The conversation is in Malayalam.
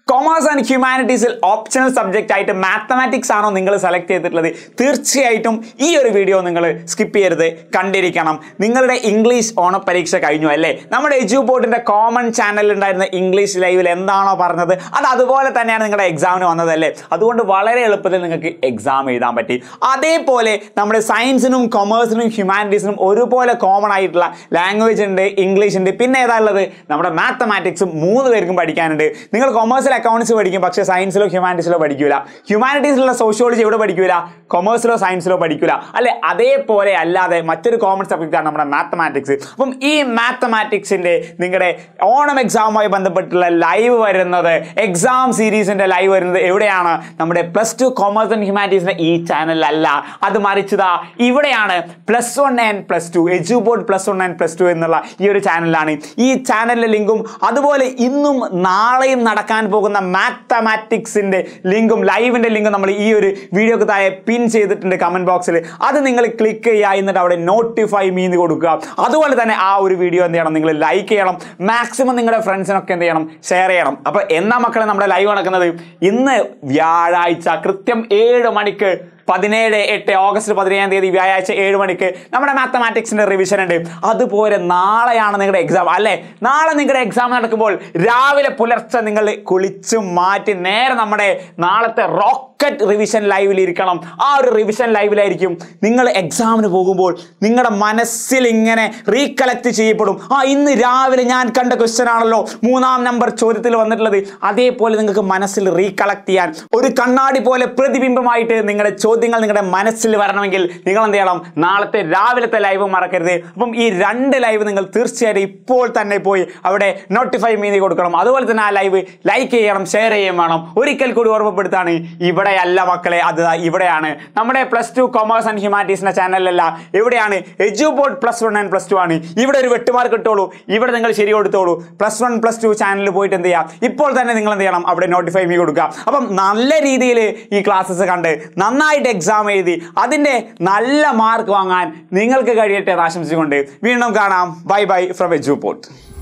കൊമേഴ്സ് ആൻഡ് ഹ്യൂമാനിറ്റീസിൽ ഓപ്ഷണൽ സബ്ജക്റ്റ് ആയിട്ട് മാത്തമാറ്റിക്സ് ആണോ നിങ്ങൾ സെലക്ട് ചെയ്തിട്ടുള്ളത് തീർച്ചയായിട്ടും ഈ ഒരു വീഡിയോ നിങ്ങൾ സ്കിപ്പ് ചെയ്യരുത് കണ്ടിരിക്കണം നിങ്ങളുടെ ഇംഗ്ലീഷ് ഓണപ്പരീക്ഷ കഴിഞ്ഞു അല്ലേ നമ്മുടെ എജു ബോർഡിന്റെ കോമൺ ചാനലിൽ ഉണ്ടായിരുന്ന ഇംഗ്ലീഷ് ലൈവിൽ എന്താണോ പറഞ്ഞത് അത് അതുപോലെ തന്നെയാണ് നിങ്ങളുടെ എക്സാമിന് വന്നതല്ലേ അതുകൊണ്ട് വളരെ എളുപ്പത്തിൽ നിങ്ങൾക്ക് എക്സാം എഴുതാൻ പറ്റി അതേപോലെ നമ്മുടെ സയൻസിനും കൊമേഴ്സിനും ഹ്യൂമാനിറ്റീസിനും ഒരുപോലെ കോമൺ ആയിട്ടുള്ള ലാംഗ്വേജ് ഉണ്ട് ഇംഗ്ലീഷ് ഉണ്ട് പിന്നെ ഏതാ ഉള്ളത് നമ്മുടെ മാത്തമാറ്റിക്സും മൂന്ന് പേർക്കും പഠിക്കാനുണ്ട് നിങ്ങൾ കൊമേഴ്സിൽ അക്കൗണ്ട്സ് പഠിക്കും പക്ഷേ സയൻസിലോ ഹ്യൂമാനിറ്റീസിലോ പഠിക്കൂല ഹ്യൂമാനിറ്റീസിലുള്ള സോഷ്യോളജി എവിടെ പഠിക്കൂല കൊമേഴ്സിലോ സയൻസിലോ പഠിക്കൂല അല്ലെ അതേപോലെ അല്ലാതെ മറ്റൊരു കോമൺ സബ്ജക്റ്റാണ് നമ്മുടെ മാത്തമാറ്റിക്സ് അപ്പം ഈ മാത്തമാറ്റിക്സിന്റെ നിങ്ങളുടെ ഓണം എക്സാമുമായി ബന്ധപ്പെട്ടുള്ള ലൈവ് വരുന്നത് എക്സാം സീരീസിന്റെ ലൈവ് വരുന്നത് എവിടെയാണ് നമ്മുടെ പ്ലസ് ടു കോമേഴ്സ് ആൻഡ് ഹ്യൂമാനിറ്റീസിന്റെ ഈ ചാനലിലല്ല അത് മറിച്ചതാ ഇവിടെയാണ് plus one and plus two edu board plus one and plus two എന്നുള്ള ഈ ഒരു ചാനലിലാണ് ഈ ചാനലിലെ ലിങ്കും അതുപോലെ ഇന്നും നാളെയും നടക്കാൻ പോകുന്ന മാത്തമാറ്റിക്സിന്റെ ലിങ്കും ലൈവിന്റെ ലിങ്കും നമ്മൾ ഈ ഒരു വീഡിയോക്ക് താഴെ പിൻ ചെയ്തിട്ടുണ്ട് കമന്റ് ബോക്സിൽ അത് നിങ്ങൾ ക്ലിക്ക് ചെയ്യുക എന്നിട്ട് അവിടെ നോട്ടിഫൈ മീന്ന് കൊടുക്കുക അതുപോലെ തന്നെ ആ ഒരു വീഡിയോ എന്ത് ചെയ്യണം നിങ്ങൾ ലൈക്ക് ചെയ്യണം മാക്സിമം നിങ്ങളുടെ ഫ്രണ്ട്സിനൊക്കെ എന്ത് ചെയ്യണം ഷെയർ ചെയ്യണം അപ്പോൾ എന്നാ മക്കളെ നമ്മുടെ ലൈവ് നടക്കുന്നത് ഇന്ന് വ്യാഴാഴ്ച കൃത്യം ഏഴ് മണിക്ക് പതിനേഴ് എട്ട് ഓഗസ്റ്റ് പതിനേഴാം തീയതി വ്യാഴാഴ്ച ഏഴ് മണിക്ക് നമ്മുടെ മാത്തമാറ്റിക്സിന്റെ റിവിഷൻ ഉണ്ട് അതുപോലെ നാളെയാണ് നിങ്ങളുടെ എക്സാം അല്ലെ നാളെ നിങ്ങളുടെ എക്സാം നടക്കുമ്പോൾ രാവിലെ പുലർച്ചെ നിങ്ങൾ കുളിച്ച് മാറ്റി നേരെ നമ്മുടെ നാളത്തെ റോക്കറ്റ് റിവിഷൻ ലൈവിൽ ഇരിക്കണം ആ ഒരു റിവിഷൻ ലൈവിലായിരിക്കും നിങ്ങൾ എക്സാമിന് പോകുമ്പോൾ നിങ്ങളുടെ മനസ്സിൽ ഇങ്ങനെ റീകളക്ട് ചെയ്യപ്പെടും ആ ഇന്ന് രാവിലെ ഞാൻ കണ്ട ക്വസ്റ്റ്യൻ ആണല്ലോ മൂന്നാം നമ്പർ ചോദ്യത്തിൽ വന്നിട്ടുള്ളത് അതേപോലെ നിങ്ങൾക്ക് മനസ്സിൽ റീകളക്ട് ചെയ്യാൻ ഒരു കണ്ണാടി പോലെ പ്രതിബിംബമായിട്ട് നിങ്ങളുടെ ചോദ്യങ്ങൾ നിങ്ങളുടെ മനസ്സിൽ വരണമെങ്കിൽ നിങ്ങൾ എന്ത് ചെയ്യണം നാളത്തെ രാവിലത്തെ ലൈവ് മറക്കരുത് അപ്പം ഈ രണ്ട് ലൈവ് നിങ്ങൾ തീർച്ചയായിട്ടും ഇപ്പോൾ തന്നെ പോയി അവിടെ നോട്ടിഫൈ മീതി കൊടുക്കണം അതുപോലെ തന്നെ ആ ലൈവ് ലൈക്ക് ചെയ്യണം ഷെയർ ചെയ്യുകയും വേണം ഒരിക്കൽ കൂടി ഓർമ്മപ്പെടുത്താണ് ഇവിടെയല്ല മക്കളെ അത് ദാ ഇവിടെയാണ് നമ്മുടെ പ്ലസ് ടു കൊമേഴ്സ് ആൻഡ് ഹ്യൂമാനിറ്റീസിന്റെ ചാനലല്ല എവിടെയാണ് edu board plus one and plus two ആണ് ഇവിടെ ഒരു വെട്ടുമാർക്ക് ഇട്ടോളൂ ഇവിടെ നിങ്ങൾ ശരി കൊടുത്തോളൂ പ്ലസ് വൺ പ്ലസ് ടു ചാനലിൽ പോയിട്ട് എന്ത് ചെയ്യാം ഇപ്പോൾ തന്നെ നിങ്ങൾ എന്ത് ചെയ്യണം അവിടെ നോട്ടിഫൈ മീ കൊടുക്കുക അപ്പം നല്ല രീതിയിൽ ഈ ക്ലാസ്സസ് കണ്ട് നന്നായിട്ട് എക്സാം എഴുതി അതിൻ്റെ നല്ല മാർക്ക് വാങ്ങാൻ നിങ്ങൾക്ക് കഴിയട്ടെ എന്ന് ആശംസിച്ചുകൊണ്ട് വീണ്ടും കാണാം ബൈ ബൈ ഫ്രം എജു പോർട്ട്